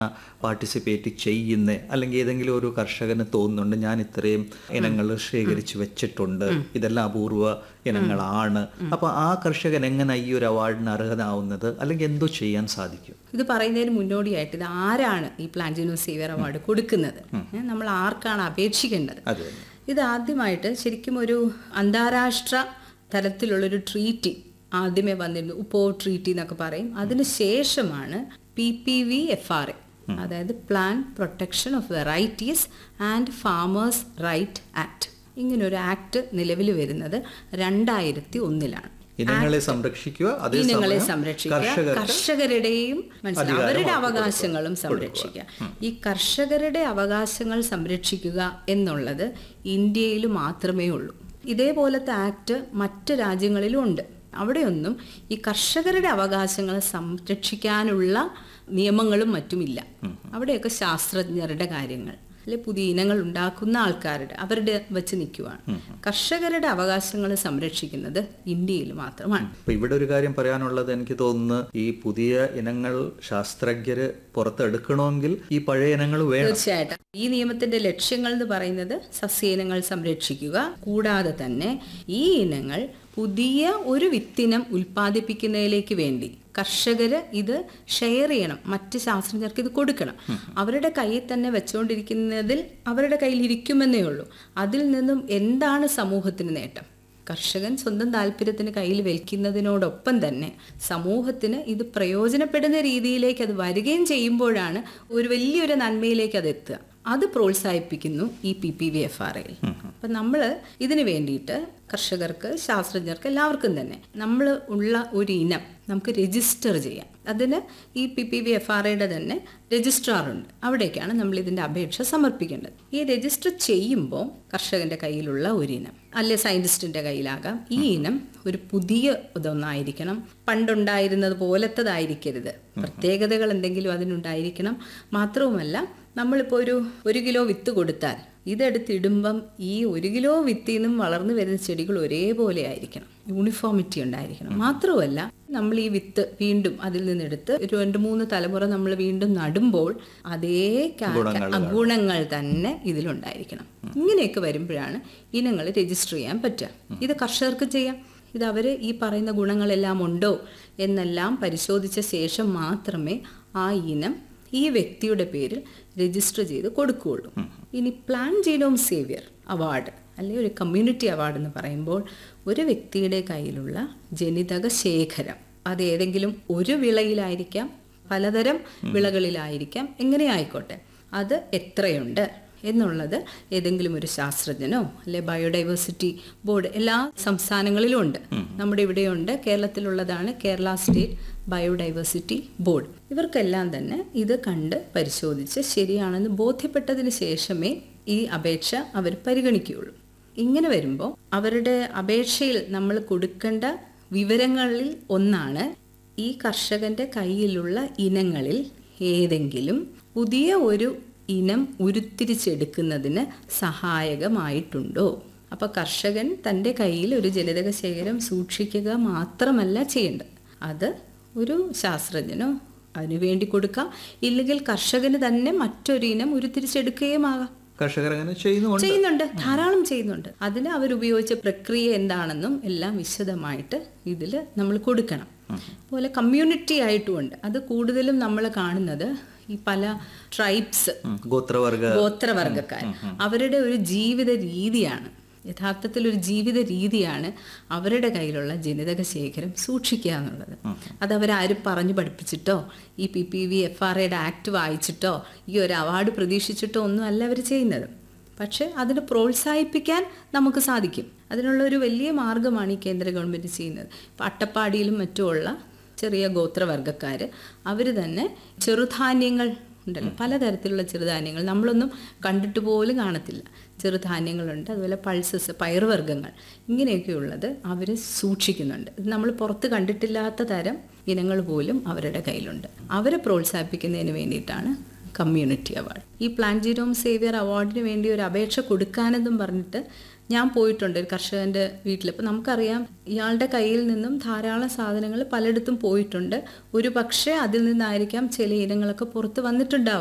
Participate ചെയ്യുന്ന അല്ലെങ്കിൽ ഏതെങ്കിലും ഒരു കർഷകന് തോന്നുന്നുണ്ട് ഞാൻ ഇത്രയും ഇനങ്ങൾ ശേഖരിച്ച് വെച്ചിട്ടുണ്ട് ഇതെല്ലാം അപൂർവ ഇനങ്ങളാണ് അപ്പൊ ആ കർഷകൻ എങ്ങനെ ഈ ഒരു അവാർഡിന് അർഹനാവുന്നത് അല്ലെങ്കിൽ എന്തോ ചെയ്യാൻ സാധിക്കും ഇത് പറയുന്നതിന് മുന്നോടിയായിട്ട് ഇത് ആരാണ് ഈ പ്ലാന്റിനോ സേവിയർ അവാർഡ് കൊടുക്കുന്നത് ഏ, നമ്മൾ ആർക്കാണ് അപേക്ഷിക്കേണ്ടത് അത് തന്നെ ഇത് ആദ്യമായിട്ട് ശരിക്കും ഒരു അന്താരാഷ്ട്ര തലത്തിലുള്ളൊരു ട്രീറ്റി ആദ്യമേ വന്നിരുന്നു ഉപ്പോ ട്രീറ്റി എന്നൊക്കെ പറയും അതിന് ശേഷമാണ് P P V F R A അതായത് plant protection of varieties and farmers right act ഇങ്ങനൊരു ആക്ട് നിലവിൽ വരുന്നത് രണ്ടായിരത്തി ഒന്നിലാണ് ഇനങ്ങളെ സംരക്ഷിക്കുക ഇനങ്ങളെ അതേസമയം സംരക്ഷിക്കുക കർഷകർക്ക് കർഷകരുടെയും മനസ്സിലായി അധികാരം അവരുടെ അവർക്ക് അവകാശങ്ങളും സംരക്ഷിക്കുക ഈ കർഷകരുടെ അവകാശങ്ങൾ സംരക്ഷിക്കുക എന്നുള്ളത് ഇന്ത്യയിൽ മാത്രമേ ഉള്ളൂ ഇതേപോലത്തെ ആക്ട് മറ്റ് രാജ്യങ്ങളിലും ഉണ്ട് അവിടെയൊന്നും ഈ കർഷകരുടെ അവകാശങ്ങൾ സംരക്ഷിക്കാനുള്ള നിയമങ്ങളും മറ്റുമില്ല അവിടെയൊക്കെ ശാസ്ത്രജ്ഞരുടെ കാര്യങ്ങൾ അല്ലെ പുതിയ ഇനങ്ങൾ ഉണ്ടാക്കുന്ന ആൾക്കാരുടെ അവരുടെ വെച്ച് നിൽക്കുവാണ് കർഷകരുടെ അവകാശങ്ങൾ സംരക്ഷിക്കുന്നത് ഇന്ത്യയിൽ മാത്രമാണ് ഇപ്പൊ ഇവിടെ ഒരു കാര്യം പറയാനുള്ളത് എനിക്ക് തോന്നുന്നു ഈ പുതിയ ഇനങ്ങൾ ശാസ്ത്രജ്ഞര് പുറത്തെടുക്കണമെങ്കിൽ ഈ പഴയ ഇനങ്ങൾ വേണം തീർച്ചയായിട്ടും ഈ നിയമത്തിന്റെ ലക്ഷ്യങ്ങൾ എന്ന് പറയുന്നത് സസ്യയിനങ്ങൾ സംരക്ഷിക്കുക കൂടാതെ തന്നെ ഈ ഇനങ്ങൾ പുതിയ ഒരു വിത്തിനം ഉൽപ്പാദിപ്പിക്കുന്നതിലേക്ക് വേണ്ടി കർഷകര് ഇത് ഷെയർ ചെയ്യണം മറ്റ് ശാസ്ത്രജ്ഞർക്ക് ഇത് കൊടുക്കണം അവരുടെ കയ്യിൽ തന്നെ വെച്ചുകൊണ്ടിരിക്കുന്നതിൽ അവരുടെ കയ്യിൽ ഇരിക്കുമെന്നേ ഉള്ളൂ അതിൽ നിന്നും എന്താണ് സമൂഹത്തിന് നേട്ടം കർഷകൻ സ്വന്തം താല്പര്യത്തിന് കയ്യിൽ വെക്കുന്നതിനോടൊപ്പം തന്നെ സമൂഹത്തിന് ഇത് പ്രയോജനപ്പെടുന്ന രീതിയിലേക്ക് അത് വരികയും ചെയ്യുമ്പോഴാണ് ഒരു വലിയൊരു നന്മയിലേക്ക് അത് എത്തുക അത് പ്രോത്സാഹിപ്പിക്കുന്നു ഈ P P V F R എയിൽ അപ്പം നമ്മൾ ഇതിന് വേണ്ടിയിട്ട് കർഷകർക്ക് ശാസ്ത്രജ്ഞർക്ക് എല്ലാവർക്കും തന്നെ നമ്മൾ ഉള്ള ഒരു ഇനം നമുക്ക് രജിസ്റ്റർ ചെയ്യാം അതിന് ഈ P P V F R ഐയുടെ തന്നെ രജിസ്ട്രാർ ഉണ്ട് അവിടേക്കാണ് നമ്മൾ ഇതിൻ്റെ അപേക്ഷ സമർപ്പിക്കേണ്ടത് ഈ രജിസ്റ്റർ ചെയ്യുമ്പോൾ കർഷകന്റെ കയ്യിലുള്ള ഒരു ഇനം അല്ലെ സയന്റിസ്റ്റിന്റെ കയ്യിലാകാം ഈ ഇനം ഒരു പുതിയ ഇതൊന്നായിരിക്കണം പണ്ടുണ്ടായിരുന്നത് പോലത്തതായിരിക്കരുത് പ്രത്യേകതകൾ എന്തെങ്കിലും അതിനുണ്ടായിരിക്കണം മാത്രവുമല്ല നമ്മളിപ്പോൾ ഒരു ഒരു കിലോ വിത്ത് കൊടുത്താൽ ഇതെടുത്തിടുമ്പം ഈ ഒരു കിലോ വിത്തിൽ നിന്നും വളർന്നു വരുന്ന ചെടികൾ ഒരേപോലെ ആയിരിക്കണം യൂണിഫോമിറ്റി ഉണ്ടായിരിക്കണം മാത്രമല്ല നമ്മൾ ഈ വിത്ത് വീണ്ടും അതിൽ നിന്നെടുത്ത് ഒരു രണ്ട് മൂന്ന് തലമുറ നമ്മൾ വീണ്ടും നടുമ്പോൾ അതേ കാ- ഗുണങ്ങൾ ഗുണങ്ങൾ തന്നെ ഇതിലുണ്ടായിരിക്കണം ഇങ്ങനെയൊക്കെ വരുമ്പോഴാണ് ഇനങ്ങൾ രജിസ്റ്റർ ചെയ്യാൻ പറ്റുക ഇത് കർഷകർക്ക് ചെയ്യാം ഇത് അവർ ഈ പറയുന്ന ഗുണങ്ങളെല്ലാം ഉണ്ടോ എന്നെല്ലാം പരിശോധിച്ച ശേഷം മാത്രമേ ആ ഇനം ഈ വ്യക്തിയുടെ പേരിൽ രജിസ്റ്റർ ചെയ്ത് കൊടുക്കുകയുള്ളൂ ഇനി പ്ലാൻ ജീനോം സേവിയർ അവാർഡ് അല്ലെങ്കിൽ ഒരു കമ്മ്യൂണിറ്റി അവാർഡ് എന്ന് പറയുമ്പോൾ ഒരു വ്യക്തിയുടെ കയ്യിലുള്ള ജനിതക ശേഖരം അത് ഏതെങ്കിലും ഒരു വിളയിലായിരിക്കാം പലതരം വിളകളിലായിരിക്കാം എങ്ങനെ ആയിക്കോട്ടെ അത് എത്രയുണ്ട് എന്നുള്ളത് ഏതെങ്കിലും ഒരു ശാസ്ത്രജ്ഞനോ അല്ലെ ബയോഡൈവേഴ്സിറ്റി ബോർഡ് എല്ലാ സംസ്ഥാനങ്ങളിലും ഉണ്ട് നമ്മുടെ ഇവിടെയുണ്ട് കേരളത്തിലുള്ളതാണ് കേരള സ്റ്റേറ്റ് ബയോഡൈവേഴ്സിറ്റി ബോർഡ് ഇവർക്കെല്ലാം തന്നെ ഇത് കണ്ട് പരിശോധിച്ച് ശരിയാണെന്ന് ബോധ്യപ്പെട്ടതിന് ശേഷമേ ഈ അപേക്ഷ അവർ പരിഗണിക്കുകയുള്ളൂ ഇങ്ങനെ വരുമ്പോൾ അവരുടെ അപേക്ഷയിൽ നമ്മൾ കൊടുക്കേണ്ട വിവരങ്ങളിൽ ഒന്നാണ് ഈ കർഷകന്റെ കയ്യിലുള്ള ഇനങ്ങളിൽ ഏതെങ്കിലും പുതിയ ഒരു ഇനം ഉരുത്തിരിച്ചെടുക്കുന്നതിന് സഹായകമായിട്ടുണ്ടോ അപ്പൊ കർഷകൻ തൻ്റെ കയ്യിൽ ഒരു ജനിതക ശേഖരം സൂക്ഷിക്കുക മാത്രമല്ല ചെയ്യേണ്ടത് അത് ഒരു ശാസ്ത്രജ്ഞനോ അതിനു വേണ്ടി കൊടുക്കാം ഇല്ലെങ്കിൽ കർഷകന് തന്നെ മറ്റൊരു ഇനം ഉരുത്തിരിച്ചെടുക്കുകയുമാകാം കർഷകർ അങ്ങനെ ചെയ്യുന്നുണ്ട് ചെയ്യുന്നുണ്ട് ധാരാളം ചെയ്യുന്നുണ്ട് അതിന് അവരുപയോഗിച്ച പ്രക്രിയ എന്താണെന്നും എല്ലാം വിശദമായിട്ട് ഇതിൽ നമ്മൾ കൊടുക്കണം അതുപോലെ കമ്മ്യൂണിറ്റി ആയിട്ടുമുണ്ട് അത് കൂടുതലും നമ്മൾ കാണുന്നത് ഈ പല ട്രൈബ്സ് ഉം. ഗോത്രവർഗ ഗോത്രവർഗക്കാർ അവരുടെ ഒരു ജീവിത രീതിയാണ് യഥാർത്ഥത്തിൽ ഒരു ജീവിത രീതിയാണ് അവരുടെ കയ്യിലുള്ള ജനിതക ശേഖരം സൂക്ഷിക്കുക എന്നുള്ളത് അത് അവരാരും പറഞ്ഞു പഠിപ്പിച്ചിട്ടോ ഈ P P V F R എയുടെ ആക്ട് വായിച്ചിട്ടോ ഈ ഒരു അവാർഡ് പ്രതീക്ഷിച്ചിട്ടോ ഒന്നും അല്ല അവർ ചെയ്യുന്നത് പക്ഷെ അതിന് പ്രോത്സാഹിപ്പിക്കാൻ നമുക്ക് സാധിക്കും അതിനുള്ള ഒരു വലിയ മാർഗമാണ് ഈ കേന്ദ്ര ഗവൺമെൻറ് ചെയ്യുന്നത് ഇപ്പം അട്ടപ്പാടിയിലും മറ്റുമുള്ള ചെറിയ ഗോത്രവർഗ്ഗക്കാർ അവർ തന്നെ ചെറുധാന്യങ്ങൾ ഉണ്ടല്ലോ പലതരത്തിലുള്ള ചെറുധാന്യങ്ങൾ നമ്മളൊന്നും കണ്ടിട്ട് പോലും കാണത്തില്ല ചെറുധാന്യങ്ങളുണ്ട് അതുപോലെ പൾസസ് പയറുവർഗ്ഗങ്ങൾ ഇങ്ങനെയൊക്കെയുള്ളത് അവർ സൂക്ഷിക്കുന്നുണ്ട് ഇത് നമ്മൾ പുറത്ത് കണ്ടിട്ടില്ലാത്ത തരം ഇനങ്ങൾ പോലും അവരുടെ കയ്യിലുണ്ട് അവരെ പ്രോത്സാഹിപ്പിക്കുന്നതിന് വേണ്ടിയിട്ടാണ് കമ്മ്യൂണിറ്റി അവാർഡ് ഈ പ്ലാൻ ജീരോം സേവിയർ അവാർഡിന് വേണ്ടി ഒരു അപേക്ഷ കൊടുക്കാനെന്നും പറഞ്ഞിട്ട് ഞാൻ പോയിട്ടുണ്ട് ഒരു കർഷകന്റെ വീട്ടിൽ ഇപ്പം നമുക്കറിയാം ഇയാളുടെ കയ്യിൽ നിന്നും ധാരാളം സാധനങ്ങൾ പലയിടത്തും പോയിട്ടുണ്ട് ഒരു പക്ഷേ അതിൽ നിന്നായിരിക്കാം ചില ഇനങ്ങളൊക്കെ പുറത്ത് വന്നിട്ടുണ്ടാവുക